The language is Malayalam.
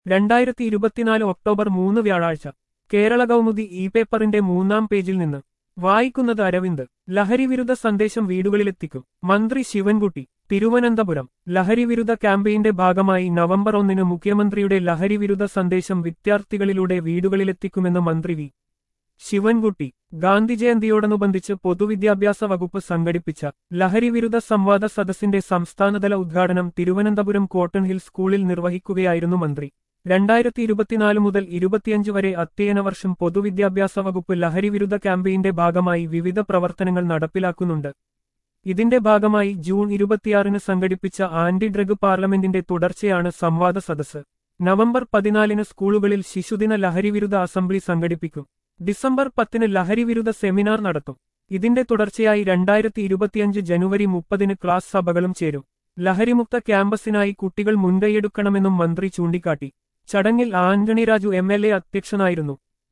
രണ്ടായിരത്തി ഇരുപത്തിനാല് ഒക്ടോബർ മൂന്ന് വ്യാഴാഴ്ച കേരള കൗമുദി ഇ പേപ്പറിന്റെ മൂന്നാം പേജിൽ നിന്ന് വായിക്കുന്നത് അരവിന്ദ് ലഹരിവിരുദ്ധ സന്ദേശം വീടുകളിലെത്തിക്കും മന്ത്രി ശിവൻകുട്ടി തിരുവനന്തപുരം ലഹരിവിരുദ്ധ ക്യാമ്പയിന്റെ ഭാഗമായി നവംബർ ഒന്നിന് മുഖ്യമന്ത്രിയുടെ ലഹരിവിരുദ്ധ സന്ദേശം വിദ്യാർത്ഥികളിലൂടെ വീടുകളിലെത്തിക്കുമെന്ന് മന്ത്രി വി ശിവൻകുട്ടി ഗാന്ധി ജയന്തിയോടനുബന്ധിച്ച് പൊതുവിദ്യാഭ്യാസ വകുപ്പ് സംഘടിപ്പിച്ച ലഹരിവിരുദ്ധ സംവാദ സദസ്സിന്റെ സംസ്ഥാനതല ഉദ്ഘാടനം തിരുവനന്തപുരം കോട്ടൺ ഹിൽ സ്കൂളിൽ നിർവഹിക്കുകയായിരുന്നു മന്ത്രി രണ്ടായിരത്തി ഇരുപത്തിനാല് മുതൽ ഇരുപത്തിയഞ്ച് വരെ അധ്യയന വർഷം പൊതുവിദ്യാഭ്യാസ വകുപ്പ് ലഹരിവിരുദ്ധ ക്യാമ്പയിന്റെ ഭാഗമായി വിവിധ പ്രവർത്തനങ്ങൾ നടപ്പിലാക്കുന്നുണ്ട് ഇതിന്റെ ഭാഗമായി ജൂൺ ഇരുപത്തിയാറിന് സംഘടിപ്പിച്ച ആന്റി ഡ്രഗ് പാർലമെന്റിന്റെ തുടർച്ചയാണ് സംവാദ സദസ്സ് നവംബർ പതിനാലിന് സ്കൂളുകളിൽ ശിശുദിന ലഹരിവിരുദ്ധ അസംബ്ലി സംഘടിപ്പിക്കും ഡിസംബർ പത്തിന് ലഹരിവിരുദ്ധ സെമിനാർ നടത്തും ഇതിന്റെ തുടർച്ചയായി രണ്ടായിരത്തി ഇരുപത്തിയഞ്ച് ജനുവരി മുപ്പതിന് ക്ലാസ് സഭകളും ചേരും ലഹരിമുക്ത ക്യാമ്പസിനായി കുട്ടികൾ മുൻകൈയെടുക്കണമെന്നും മന്ത്രി ചൂണ്ടിക്കാട്ടി ചടങ്ങിൽ Antony Raju M L A അധ്യക്ഷനായിരുന്നു